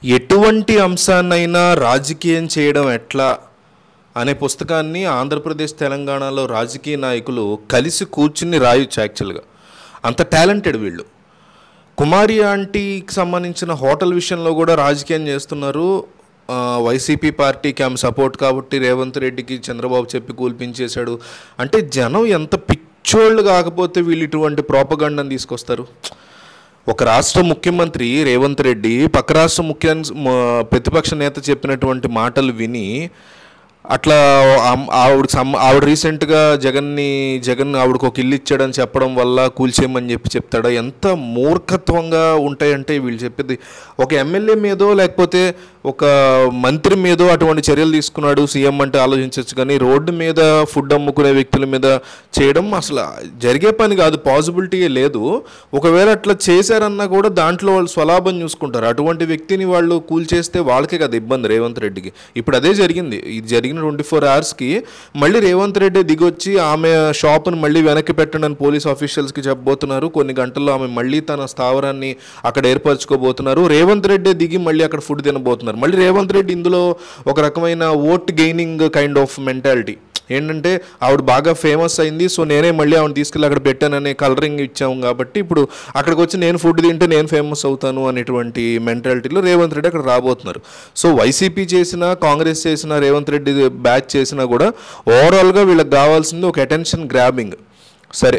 ఎటువంటి అంశాన్నైనా రాజకీయం చేయడం ఎట్లా అనే పుస్తకాన్ని ఆంధ్రప్రదేశ్ తెలంగాణలో రాజకీయ నాయకులు కలిసి కూర్చుని రాయొచ్చు యాక్చువల్గా అంత టాలెంటెడ్ వీళ్ళు కుమారి ఆంటీకి సంబంధించిన హోటల్ విషయంలో కూడా రాజకీయం చేస్తున్నారు ఆ, వైసీపీ పార్టీకి ఆమె సపోర్ట్ కాబట్టి రేవంత్ రెడ్డికి చంద్రబాబు చెప్పి కూల్పించేశాడు అంటే జనం ఎంత పిచ్చోళ్ళు కాకపోతే వీళ్ళు ఇటువంటి ప్రోపగండని తీసుకొస్తారు ఒక రాష్ట్ర ముఖ్యమంత్రి రేవంత్ రెడ్డి పక్క రాష్ట్ర ముఖ్య మ- ప్రతిపక్ష నేత చెప్పినటువంటి మాటలు విని అట్లా ఆమ్- ఆవిడ సమ్ ఆవిడ రీసెంట్గా జగన్ని జగన్ ఆవిడకు ఒక ఇల్లు ఇచ్చాడని చెప్పడం వల్ల కూల్చేయమని చెప్పి చెప్తాడా ఎంత మూర్ఖత్వంగా ఉంటాయంటే వీళ్ళు చెప్పేది ఒక ఎమ్మెల్యే మీదో లేకపోతే ఒక మంత్రి మీదో అటువంటి చర్యలు తీసుకున్నాడు సీఎం అంటే ఆలోచించవచ్చు కానీ రోడ్డు మీద ఫుడ్ అమ్ముకునే వ్యక్తుల మీద చేయడం అసలు జరిగే పని కాదు పాసిబిలిటీయే లేదు ఒకవేళ అట్లా చేశారన్నా కూడా దాంట్లో వాళ్ళు స్వలాభం చూసుకుంటారు అటువంటి వ్యక్తిని వాళ్ళు కూల్చేస్తే వాళ్ళకే కదా ఇబ్బంది రేవంత్ రెడ్డికి ఇప్పుడు అదే జరిగింది ఇది జరిగిన ట్వంటీ ఫోర్ అవర్స్కి మళ్ళీ రేవంత్ రెడ్డి దిగొచ్చి ఆమె షాప్ను మళ్ళీ వెనక్కి పెట్టండి అని పోలీస్ ఆఫీషియల్స్కి చెప్పబోతున్నారు కొన్ని గంటల్లో ఆమె మళ్ళీ తన స్థావరాన్ని అక్కడ ఏర్పరచుకోబోతున్నారు రేవంత్ రెడ్డి దిగి మళ్ళీ అక్కడ ఫుడ్ తినబోతున్నారు మళ్ళీ రేవంత్ రెడ్డి ఇందులో ఒక రకమైన vote gaining kind of mentality ఏంటంటే ఆవిడ బాగా ఫేమస్ అయింది సో నేనే మళ్ళీ ఆవిడ తీసుకెళ్ళి అక్కడ పెట్టాననే కలరింగ్ ఇచ్చాము కాబట్టి ఇప్పుడు అక్కడికి వచ్చి నేను ఫుడ్ తింటే నేను ఫేమస్ అవుతాను అనేటువంటి మెంటాలిటీలో రేవంత్ రెడ్డి అక్కడ రాబోతున్నారు సో వైసీపీ చేసిన కాంగ్రెస్ చేసిన రేవంత్ రెడ్డి బ్యాచ్ చేసినా కూడా ఓవరాల్గా వీళ్ళకి కావాల్సింది ఒక అటెన్షన్ గ్రాబింగ్ సరే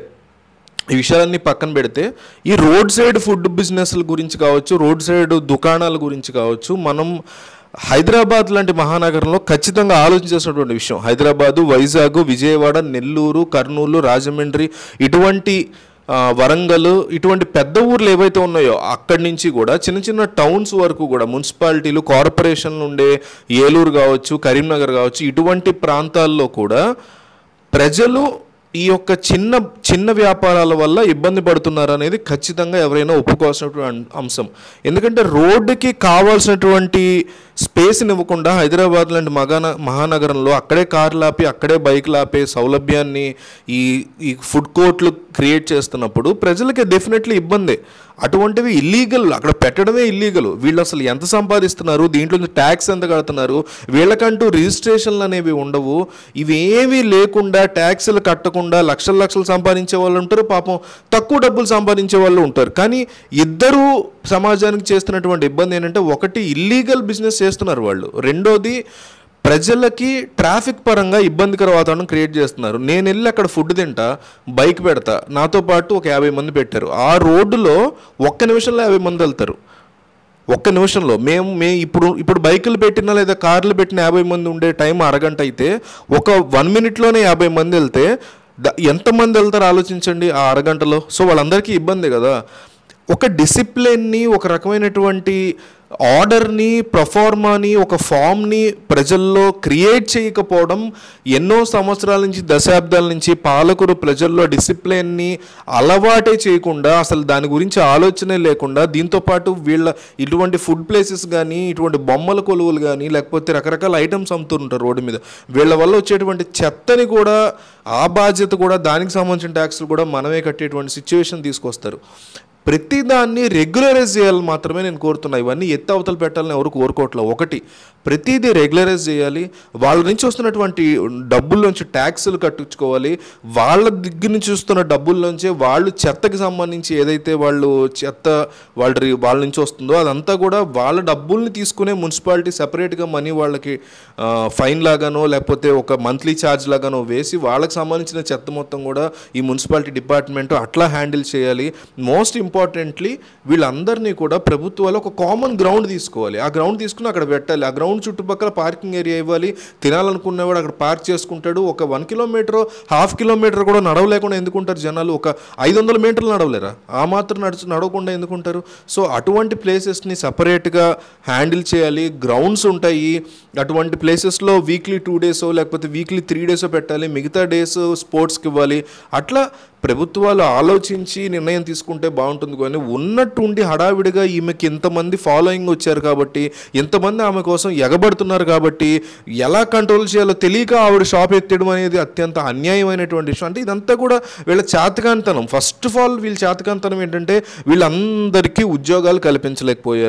ఈ విషయాలన్నీ పక్కన పెడితే ఈ రోడ్ సైడ్ ఫుడ్ బిజినెస్ల గురించి కావచ్చు రోడ్ సైడ్ దుకాణాల గురించి కావచ్చు మనం హైదరాబాద్ లాంటి మహానగరంలో ఖచ్చితంగా ఆలోచించాల్సినటువంటి విషయం హైదరాబాదు వైజాగ్ విజయవాడ నెల్లూరు కర్నూలు రాజమండ్రి ఇటువంటి ఆ, వరంగల్ ఇటువంటి పెద్ద ఊర్లు ఏవైతే ఉన్నాయో అక్కడి నుంచి కూడా చిన్న చిన్న టౌన్స్ వరకు కూడా మున్సిపాలిటీలు కార్పొరేషన్లు ఉండే ఏలూరు కావచ్చు కరీంనగర్ కావచ్చు ఇటువంటి ప్రాంతాల్లో కూడా ప్రజలు ఈ యొక్క చిన్న చిన్న వ్యాపారాల వల్ల ఇబ్బంది పడుతున్నారు అనేది ఖచ్చితంగా ఎవరైనా ఒప్పుకోవాల్సినటువంటి అం- అంశం ఎందుకంటే రోడ్డుకి కావాల్సినటువంటి స్పేస్ని ఇవ్వకుండా హైదరాబాద్ లాంటి మగాన మహానగరంలో అక్కడే కార్లు ఆపి అక్కడే బైక్లు ఆపే సౌలభ్యాన్ని ఈ ఈ ఫుడ్ కోర్ట్లు క్రియేట్ చేస్తున్నప్పుడు ప్రజలకి డెఫినెట్లీ ఇబ్బందే అటువంటివి ఇల్లీగల్ అక్కడ పెట్టడమే ఇల్లీగల్ వీళ్ళు అసలు ఎంత సంపాదిస్తున్నారు దీంట్లో ట్యాక్స్ ఎంత కడుతున్నారు వీళ్ళకంటూ రిజిస్ట్రేషన్లు అనేవి ఉండవు ఇవేమీ లేకుండా ట్యాక్సులు కట్టకుండా లక్షల లక్షలు సంపాదించే వాళ్ళు ఉంటారు పాపం తక్కువ డబ్బులు సంపాదించే వాళ్ళు ఉంటారు కానీ ఇద్దరు సమాజానికి చేస్తున్నటువంటి ఇబ్బంది ఏంటంటే ఒకటి ఇల్లీగల్ బిజినెస్ చేస్తున్నారు వాళ్ళు రెండోది ప్రజలకి ట్రాఫిక్ పరంగా ఇబ్బందికర వాతావరణం క్రియేట్ చేస్తున్నారు నేను వెళ్ళి అక్కడ ఫుడ్ తింటా బైక్ పెడతా నాతో పాటు ఒక యాభై మంది పెట్టారు ఆ రోడ్డులో ఒక్క నిమిషంలో యాభై మంది వెళ్తారు ఒక్క నిమిషంలో మేము మే ఇప్పుడు ఇప్పుడు బైకులు పెట్టినా లేదా కార్లు పెట్టిన యాభై మంది ఉండే టైం అరగంట అయితే ఒక వన్ మినిట్లోనే యాభై మంది వెళ్తే ద- ఎంతమంది వెళ్తారు ఆలోచించండి ఆ అరగంటలో సో వాళ్ళందరికీ ఇబ్బంది కదా ఒక డిసిప్లిన్ని ఒక రకమైనటువంటి ఆర్డర్ని ప్రొఫార్మాని ఒక ఫామ్ని ప్రజల్లో క్రియేట్ చేయకపోవడం ఎన్నో సంవత్సరాల నుంచి దశాబ్దాల నుంచి పాలకులు ప్రజల్లో డిసిప్లిన్ని అలవాటే చేయకుండా అసలు దాని గురించి ఆలోచనే లేకుండా దీంతో పాటు వీళ్ళ ఇటువంటి ఫుడ్ ప్లేసెస్ కానీ ఇటువంటి బొమ్మల కొలువులు కానీ లేకపోతే రకరకాల ఐటమ్స్ అమ్ముతుంటారు రోడ్డు మీద వీళ్ళ వల్ల వచ్చేటువంటి చెత్తని కూడా ఆ బాధ్యత కూడా దానికి సంబంధించిన ట్యాక్స్లు కూడా మనమే కట్టేటువంటి సిచ్యువేషన్ తీసుకొస్తారు ప్రతిదాన్ని రెగ్యులరైజ్ చేయాలి మాత్రమే నేను కోరుతున్నా ఇవన్నీ ఎత్త అవతలు పెట్టాలని ఎవరు కోరుకోవట్లే ఒకటి ప్రతిదీ రెగ్యులరైజ్ చేయాలి వాళ్ళ నుంచి వస్తున్నటువంటి డబ్బుల్లోంచి ట్యాక్సులు కట్టించుకోవాలి వాళ్ళ దగ్గర నుంచి వస్తున్న డబ్బుల్లోంచే వాళ్ళు చెత్తకి సంబంధించి ఏదైతే వాళ్ళు చెత్త వాళ్ళ రి- వాళ్ళ నుంచి వస్తుందో అదంతా కూడా వాళ్ళ డబ్బుల్ని తీసుకునే మున్సిపాలిటీ సెపరేట్గా మనీ వాళ్ళకి ఆ, ఫైన్ లాగానో లేకపోతే ఒక మంత్లీ ఛార్జ్ లాగానో వేసి వాళ్ళకి సంబంధించిన చెత్త మొత్తం కూడా ఈ మున్సిపాలిటీ డిపార్ట్మెంట్ అట్లా హ్యాండిల్ చేయాలి మోస్ట్ ఇంపార్టెంట్లీ వీళ్ళందరినీ కూడా ప్రభుత్వాలు ఒక కామన్ గ్రౌండ్ తీసుకోవాలి ఆ గ్రౌండ్ తీసుకుని అక్కడ పెట్టాలి ఆ గ్రౌండ్ చుట్టుపక్కల పార్కింగ్ ఏరియా ఇవ్వాలి తినాలనుకునేవాడు అక్కడ పార్క్ చేసుకుంటాడు ఒక వన్ కిలోమీటర్ హాఫ్ కిలోమీటర్ కూడా నడవలేకుండా ఎందుకుంటారు జనాలు ఒక ఐదు వందల మీటర్లు నడవలేరా ఆ మాత్రం నడుచు నడవకుండా ఎందుకుంటారు సో అటువంటి ప్లేసెస్ని సపరేట్గా హ్యాండిల్ చేయాలి గ్రౌండ్స్ ఉంటాయి అటువంటి ప్లేసెస్లో వీక్లీ టూ డేస్ లేకపోతే వీక్లీ త్రీ డేస్ పెట్టాలి మిగతా డేస్ స్పోర్ట్స్కి ఇవ్వాలి అట్లా ప్రభుత్వాలు ఆలోచించి నిర్ణయం తీసుకుంటే బాగుంటుంది కానీ ఉన్నట్టుండి హడావిడిగా ఈమెకి ఇంతమంది ఫాలోయింగ్ వచ్చారు కాబట్టి ఇంతమంది ఆమె కోసం ఎగబడుతున్నారు కాబట్టి ఎలా కంట్రోల్ చేయాలో తెలియక ఆవిడ షాప్ ఎత్తడం అనేది అత్యంత అన్యాయమైనటువంటి విషయం అంటే ఇదంతా కూడా వీళ్ళ చేతకాంతనం ఫస్ట్ ఆఫ్ ఆల్ వీళ్ళ చేతకాంతనం ఏంటంటే వీళ్ళందరికీ ఉద్యోగాలు కల్పించలేకపోయారు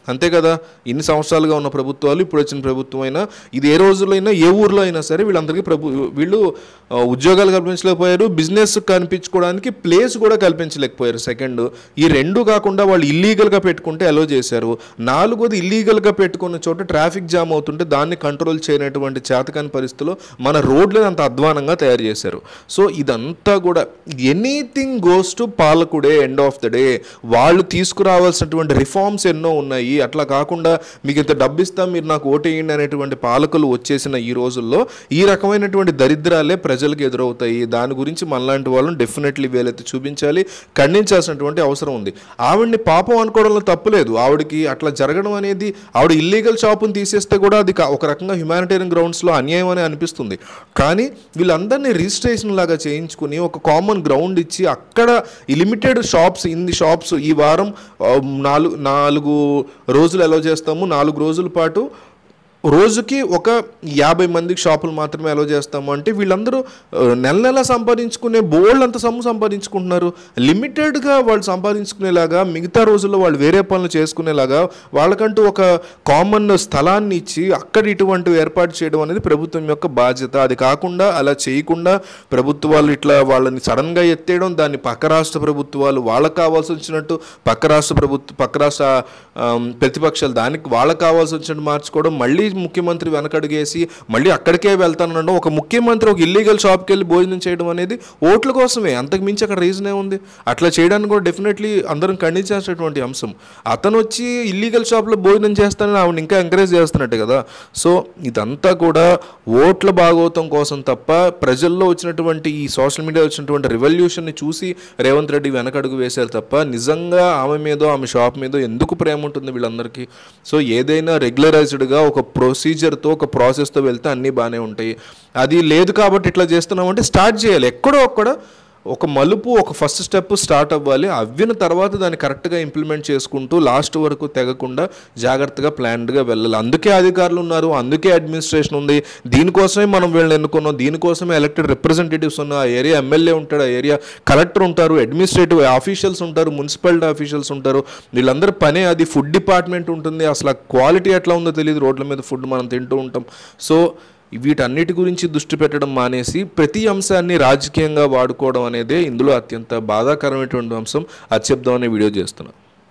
అంతే కదా ఇన్ని సంవత్సరాలుగా ఉన్న ప్రభుత్వాలు ఇప్పుడు వచ్చిన ప్రభుత్వం అయినా ఇది ఏ రోజులో అయినా ఏ ఊర్లో అయినా సరే వీళ్ళందరికీ ప్రభు వీళ్ళు ఆ, ఉద్యోగాలు కల్పించలేకపోయారు బిజినెస్ కనిపించుకోవడానికి ప్లేస్ కూడా కల్పించలేకపోయారు సెకండ్ ఈ రెండు కాకుండా వాళ్ళు ఇల్లీగల్గా పెట్టుకుంటే అలో చేశారు నాలుగోది ఇల్లీగల్గా పెట్టుకున్న చోట ట్రాఫిక్ జామ్ అవుతుంటే దాన్ని కంట్రోల్ చేయనటువంటి చేతకాని పరిస్థితిలో మన రోడ్లను అంత అధ్వానంగా తయారు చేశారు సో ఇదంతా కూడా ఎనీథింగ్ గోస్ టు పాలకుడే ఎండ్ ఆఫ్ ద డే వాళ్ళు తీసుకురావాల్సినటువంటి రిఫార్మ్స్ ఎన్నో ఉన్నాయి అట్లా కాకుండా మీకు ఇంత డబ్బు ఇస్తాం మీరు నాకు ఓటేయండి అనేటువంటి పాలకులు వచ్చేసిన ఈ రోజుల్లో ఈ రకమైనటువంటి దరిద్రాలే ప్రజలకు ఎదురవుతాయి దాని గురించి మనలాంటి వాళ్ళని డెఫినెట్లీ వేలెత్తి చూపించాలి ఖండించాల్సినటువంటి అవసరం ఉంది ఆవిడ్ని పాపం అనుకోవడంలో తప్పులేదు ఆవిడకి అట్లా జరగడం అనేది ఆవిడ ఇల్లీగల్ షాపుని తీసేస్తే కూడా అది కా- ఒక రకంగా హ్యుమానిటేరియన్ గ్రౌండ్స్లో అన్యాయం అని అనిపిస్తుంది కానీ వీళ్ళందరినీ రిజిస్ట్రేషన్ లాగా చేయించుకుని ఒక కామన్ గ్రౌండ్ ఇచ్చి అక్కడ ఈ లిమిటెడ్ షాప్స్ ఇన్ని షాప్స్ ఈ వారం ఆ, నాలుగు నాలుగు రోజులు అలో చేస్తాము నాలుగు రోజుల పాటు రోజుకి ఒక యాభై మందికి షాపులు మాత్రమే అలో చేస్తాము అంటే వీళ్ళందరూ ఆ, నెల నెల సంపాదించుకునే బోల్డ్ అంత సొమ్ము సంపాదించుకుంటున్నారు లిమిటెడ్గా వాళ్ళు సంపాదించుకునేలాగా మిగతా రోజుల్లో వాళ్ళు వేరే పనులు చేసుకునేలాగా వాళ్ళకంటూ ఒక కామన్ స్థలాన్ని ఇచ్చి అక్కడ ఇటువంటివి ఏర్పాటు చేయడం అనేది ప్రభుత్వం యొక్క బాధ్యత అది కాకుండా అలా చేయకుండా ప్రభుత్వాలు ఇట్లా వాళ్ళని సడన్గా ఎత్తేయడం దాన్ని పక్క రాష్ట్ర ప్రభుత్వాలు వాళ్ళకి కావాల్సి వచ్చినట్టు పక్క రాష్ట్ర ప్రభుత్వ పక్క రాష్ట్ర ఆమ్, ప్రతిపక్షాలు దానికి వాళ్ళకి కావాల్సి వచ్చినట్టు మార్చుకోవడం మళ్ళీ ముఖ్యమంత్రి వెనకడుగేసి మళ్ళీ అక్కడికే వెళ్తానడం ఒక ముఖ్యమంత్రి ఒక ఇల్లీగల్ షాప్కి వెళ్ళి భోజనం చేయడం అనేది ఓట్ల కోసమే అంతకు మించి అక్కడ రీజన్ ఏముంది అట్లా చేయడానికి కూడా డెఫినెట్లీ అందరం ఖండించాల్సినటువంటి అంశం అతను వచ్చి ఇల్లీగల్ షాప్లో భోజనం చేస్తానని ఆవిడ ఇంకా ఎంకరేజ్ చేస్తున్నట్టే కదా సో ఇదంతా కూడా ఓట్ల భాగోతం కోసం తప్ప ప్రజల్లో వచ్చినటువంటి ఈ సోషల్ మీడియా వచ్చినటువంటి రెవల్యూషన్ని చూసి రేవంత్ రెడ్డి వెనకడుగు వేశారు తప్ప నిజంగా ఆమె మీదో ఆమె షాప్ మీదో ఎందుకు ప్రేమ ఉంటుంది వీళ్ళందరికీ సో ఏదైనా రెగ్యులరైజ్డ్గా ఒక ప్రొసీజర్తో ఒక ప్రాసెస్తో వెళ్తే అన్నీ బాగానే ఉంటాయి అది లేదు కాబట్టి ఇట్లా చేస్తున్నామంటే స్టార్ట్ చేయాలి ఎక్కడో ఒక్కడ ఒక మలుపు ఒక ఫస్ట్ స్టెప్ స్టార్ట్ అవ్వాలి అవ్విన తర్వాత దాన్ని కరెక్ట్గా ఇంప్లిమెంట్ చేసుకుంటూ లాస్ట్ వరకు తెగకుండా జాగ్రత్తగా ప్లాన్డ్గా వెళ్ళాలి అందుకే అధికారులు ఉన్నారు అందుకే అడ్మినిస్ట్రేషన్ ఉంది దీనికోసమే మనం వీళ్ళని ఎన్నుకున్నాం దీనికోసమే ఎలక్టెడ్ రిప్రజెంటేటివ్స్ ఉన్న ఆ ఏరియా ఎమ్మెల్యే ఉంటాడు ఆ ఏరియా కలెక్టర్ ఉంటారు అడ్మినిస్ట్రేటివ్ ఆఫీషియల్స్ ఉంటారు మున్సిపాలిటీ ఆఫీషియల్స్ ఉంటారు వీళ్ళందరి పనే అది ఫుడ్ డిపార్ట్మెంట్ ఉంటుంది అసలు ఆ క్వాలిటీ ఎట్లా ఉందో తెలియదు రోడ్ల మీద ఫుడ్ మనం తింటూ ఉంటాం సో వీటన్నిటి గురించి దృష్టి పెట్టడం మానేసి ప్రతి అంశాన్ని రాజకీయంగా వాడుకోవడం అనేదే ఇందులో అత్యంత బాధాకరమైనటువంటి అంశం అది చెప్దామని వీడియో చేస్తున్నాను